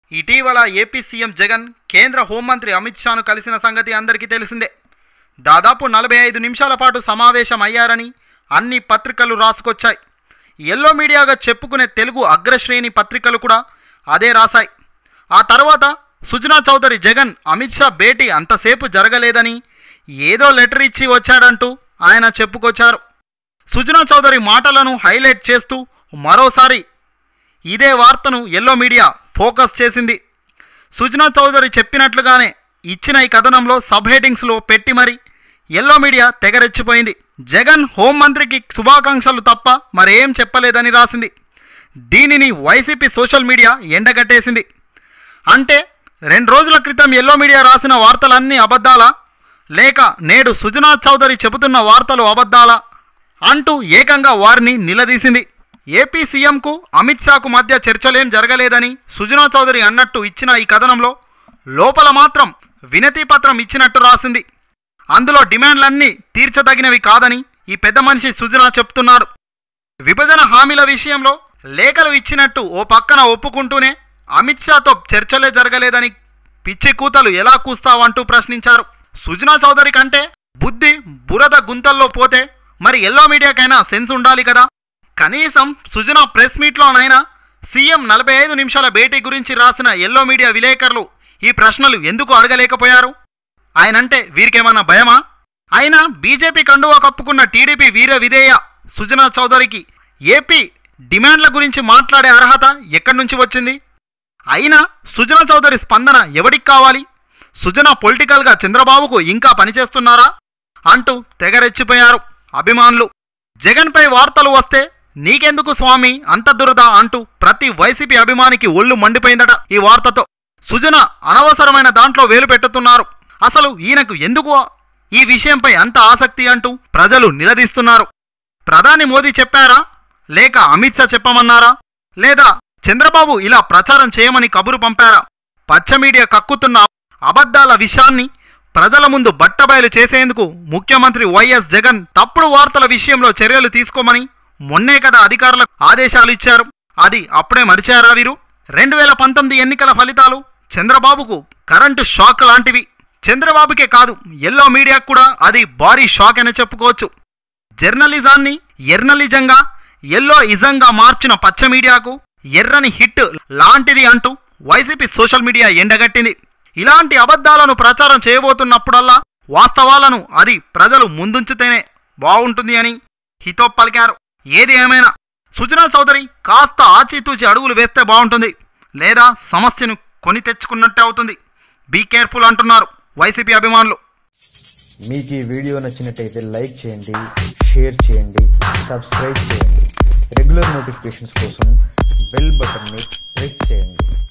ఇటీవల AP CM Jagan కేంద్ర హోంమంత్రి అమిత్ షాను కలిసిన సంగతి అందరికీ తెలిసిందే దాదాపు నలభై ఐదు నిమిషాల పాటు సమావేశం అయ్యారని అన్ని పత్రికలు రాసుకొచ్చాయి ఎల్లో మీడియాగా చెప్పుకునే తెలుగు అగ్రశ్రేణి పత్రికలు కూడా అదే రాశాయి ఆ తర్వాత సుజనా చౌదరి జగన్ అమిత్ షా భేటీ అంతసేపు జరగలేదని ఏదో లెటర్ ఇచ్చి వచ్చాడంటూ ఆయన చెప్పుకొచ్చారు సుజనా చౌదరి మాటలను హైలైట్ చేస్తూ మరోసారి ఇదే వార్తను ఎల్లో మీడియా ఫోకస్ చేసింది సుజనా చౌదరి చెప్పినట్లుగానే ఇచ్చిన ఈ కథనంలో సబ్ హెడ్డింగ్స్లో పెట్టి మరి ఎల్లో మీడియా తెగరెచ్చిపోయింది జగన్ హోంమంత్రికి శుభాకాంక్షలు తప్ప మరేం చెప్పలేదని రాసింది దీనిని వైసీపీ సోషల్ మీడియా ఎండగట్టేసింది అంటే రెండు రోజుల క్రితం ఎల్లో మీడియా రాసిన వార్తలన్నీ అబద్ధాలా లేక నేడు సుజనా చౌదరి చెబుతున్న వార్తలు అబద్ధాలా అంటూ ఏకంగా వారిని నిలదీసింది ఏపీ సీఎంకు అమిత్ షాకు మధ్య చర్చలేం జరగలేదని సుజనా చౌదరి అన్నట్టు ఇచ్చిన ఈ కథనంలో లోపల మాత్రం వినతి పత్రం ఇచ్చినట్టు రాసింది అందులో డిమాండ్లన్నీ తీర్చదగినవి కాదని ఈ పెద్ద మనిషి సుజనా చెప్తున్నారు విభజన హామీల విషయంలో లేఖలు ఇచ్చినట్టు ఓ పక్కన ఒప్పుకుంటూనే అమిత్ షాతో చర్చలే జరగలేదని పిచ్చి కూతలు ఎలా కూస్తావంటూ ప్రశ్నించారు సుజనా చౌదరి కంటే బుద్ధి బురద గుంతల్లో పోతే మరి ఎల్లో మీడియాకైనా సెన్స్ ఉండాలి కదా కనీసం సుజనా ప్రెస్ మీట్లోనైనా సీఎం నలభై ఐదు నిమిషాల భేటీ గురించి రాసిన ఎల్లో మీడియా విలేకరులు ఈ ప్రశ్నలు ఎందుకు అడగలేకపోయారు ఆయనంటే వీరికేమన్నా భయమా అయినా బీజేపీ కండువా కప్పుకున్న టీడీపీ వీర విధేయ సుజనా చౌదరికి ఏపీ డిమాండ్ల గురించి మాట్లాడే అర్హత ఎక్కడి నుంచి వచ్చింది అయినా సుజనా చౌదరి స్పందన ఎవడికి కావాలి సుజనా పొలిటికల్గా చంద్రబాబుకు ఇంకా పనిచేస్తున్నారా అంటూ తెగరెచ్చిపోయారు అభిమానులు జగన్పై వార్తలు వస్తే నీకెందుకు స్వామి అంత దురద అంటూ ప్రతి వైసీపీ అభిమానికి ఒళ్ళు మండిపోయిందట ఈ వార్తతో సుజన అనవసరమైన దాంట్లో వేలు పెట్టుతున్నారు అసలు ఈయనకు ఎందుకు ఈ విషయంపై అంత ఆసక్తి అంటూ ప్రజలు నిలదీస్తున్నారు ప్రధాని మోదీ చెప్పారా లేక అమిత్ షా చెప్పమన్నారా లేదా చంద్రబాబు ఇలా ప్రచారం చేయమని కబురు పంపారా పచ్చ మీడియా కక్కుతున్న అబద్ధాల విషయాన్ని ప్రజల ముందు బట్టబయలు చేసేందుకు ముఖ్యమంత్రి వైఎస్ జగన్ తప్పుడు వార్తల విషయంలో చర్యలు తీసుకోమని మొన్నే కదా అధికారులకు ఆదేశాలు ఇచ్చారు అది అప్పుడే మరిచారా వీరు రెండు వేల పంతొమ్మిది ఎన్నికల ఫలితాలు చంద్రబాబుకు కరెంటు షాక్ లాంటివి చంద్రబాబుకే కాదు ఎల్లో మీడియాకు కూడా అది భారీ షాక్ అని చెప్పుకోవచ్చు జర్నలిజాన్ని ఎర్నలిజంగా ఎల్లో ఇజంగా మార్చిన పచ్చ మీడియాకు ఎర్రని హిట్ లాంటిది అంటూ వైసీపీ సోషల్ మీడియా ఎండగట్టింది ఇలాంటి అబద్ధాలను ప్రచారం చేయబోతున్నప్పుడల్లా వాస్తవాలను అది ప్రజలు ముందుంచితేనే బాగుంటుంది అని హితో పలికారు ఏది ఏమైనా సుజనా చౌదరి కాస్త ఆచితూచి అడుగులు వేస్తే బాగుంటుంది లేదా సమస్యను కొని తెచ్చుకున్నట్టే అవుతుంది బీ కేర్ఫుల్ అంటున్నారు వైసీపీ అభిమానులు మీకు ఈ వీడియో నచ్చినట్టయితే లైక్ చేయండి షేర్ చేయండి సబ్స్క్రైబ్ చేయండి రెగ్యులర్ నోటిఫికేషన్స్ కోసం బెల్ బటన్ని ప్రెస్ చేయండి